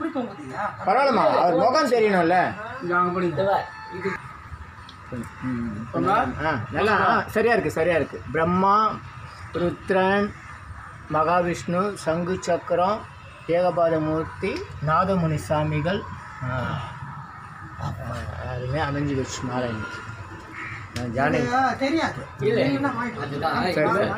அப்படி தொங்குதியா பரவாயில்லம்மா அவர் முகம் தெரியணும்ல ஆ நல்லா ஆ சரியா இருக்கு சரியா இருக்கு பிரம்மா ருத்ரன் மகாவிஷ்ணு சங்கு சக்கரம் ஏகபாதமூர்த்தி நாதமுனி சாமிகள் ஆ. ஆ, அதுமே அமைஞ்சு வச்சு மாலை இன்னைக்கு. நான் ஜானகி ஆ, தெரியாது இல்லைன்னா வாங்கிட்டு வா. சரி சரி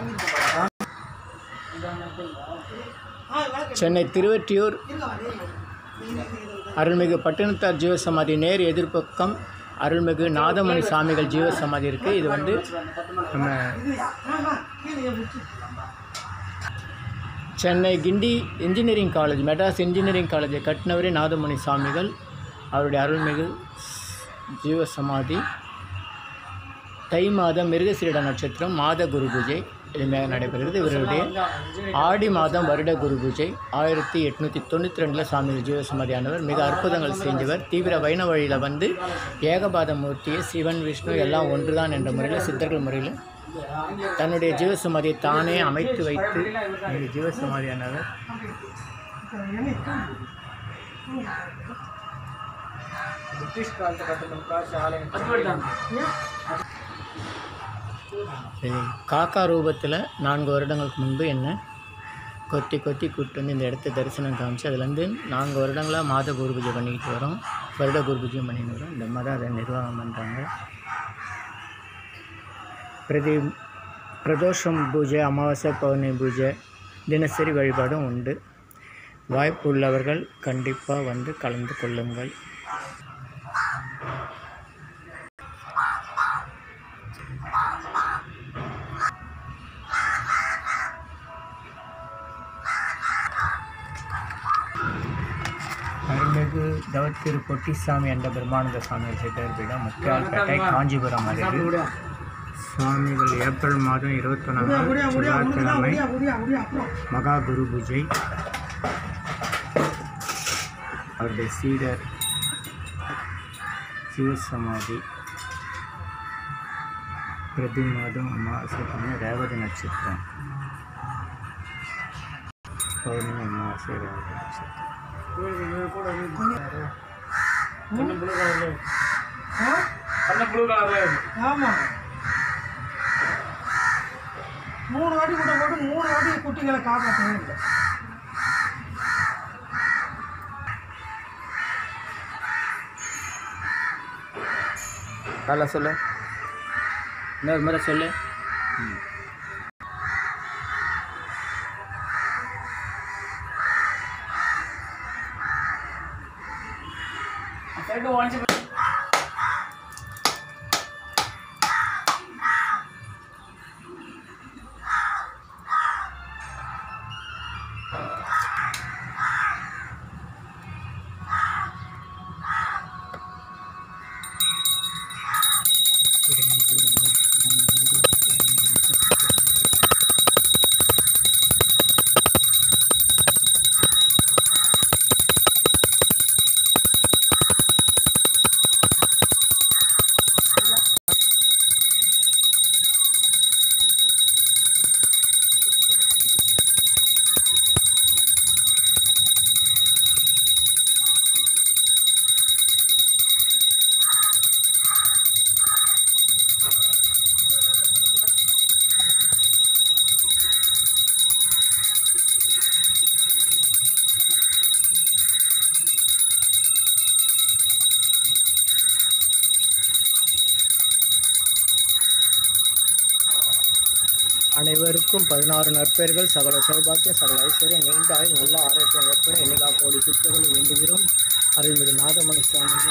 சென்னை திருவெற்றியூர் இருங்க, வா, இருங்க. இது, இது, இது, இது. அருள்மிகு பட்டினத்தார் ஜீவசமாதி நேர் எதிர்ப்பக்கம் அருள்மிகு நாதமணி சாமிகள் ஜீவசமாதி இருக்குது இது வந்து நம்ம இதுயா? ஆஹா, கீழே முடிச்சு Chennai Guindy engineering college Madras engineering காலேஜை கட்டினவரே நாதமணி சாமிகள் அவருடைய அருள்மிகு ஜீவசமாதி தை மாதம் மிருகசீரிட நட்சத்திரம் மாத குரு பூஜை எளிமையாக நடைபெறுகிறது இவருடைய ஆடி மாதம் வருட குரு பூஜை ஆயிரத்தி எட்நூற்றி தொண்ணூற்றி ரெண்டில் சுவாமிகள் ஜீவசமாதியானவர் மிக அற்புதங்கள் செஞ்சவர் தீவிர வைணவ வழியில் வந்து ஏகபாத மூர்த்தியை சிவன் விஷ்ணு எல்லாம் ஒன்றுதான் என்ற முறையில் சித்தர்கள் முறையில் தன்னுடைய ஜீவசமாதியை தானே அமைத்து வைத்து இந்த ஜீவசமாதியானவர் பிரிட்டிஷ் காலத்தை கட்டணும் காசு ஆலயம் சரி, காக்கா ரூபத்தில் நான்கு வருடங்களுக்கு முன்பு என்ன கொத்தி கொத்தி கூப்பிட்டு வந்து இந்த இடத்த தரிசனம் காமிச்சு அதுலேருந்து நான்கு வருடங்களாக மாத குரு பூஜை பண்ணிக்கிட்டு வரோம் வருட குரு பூஜையும் பண்ணிட்டு வரோம் இந்த மாதிரி அதை நிர்வாகம் பண்ணுறாங்க பிரதி பிரதோஷம் பூஜை அமாவாசை பௌர்ணமி பூஜை தினசரி வழிபாடும் உண்டு வாய்ப்பு உள்ளவர்கள் கண்டிப்பாக வந்து கலந்து கொள்ளுங்கள் அருள்மிகு தவத்திரு பொட்டிசாமி என்ற பிரம்மானந்த சுவாமிகள் சித்தர்பீடம் முத்தியால்பேட்டை காஞ்சிபுரம் அருகில் சுவாமிகள் ஏப்ரல் மாதம் இருபத்தொன்னாம் முடியா நாள் முடியா முடியா செவ்வாய்க்கிழமை முடியா முடியா முடியா அப்புறம் மகா குரு பூஜை அவருடைய சீடர் சிவசமாதி பிரதி மாதம் அமாவாசை பண்ண ரேவதி நட்சத்திரம் பௌர்ணமி அமாவாசை ரேவதி நட்சத்திரம் ஆ? ஆமா மூணு வாட்டி கூட போட்டு மூணு வாட்டி குட்டிகளை காப்பாற்றவே இல்லை காலை சொல்லு இன்னொரு முறை சொல்லு அனைவருக்கும் பதினாறு நற்பெயர்கள் சகல சௌபாக்கியம் சகல ஐஸ்வர்யம் நீண்ட ஆயுள் நல்ல ஆரோக்கியம் ஏற்பட எண்ணிலா கோடி சித்தர்கள் வேண்டுகிறோம் அருள்மிகு நாதமணி சுவாமி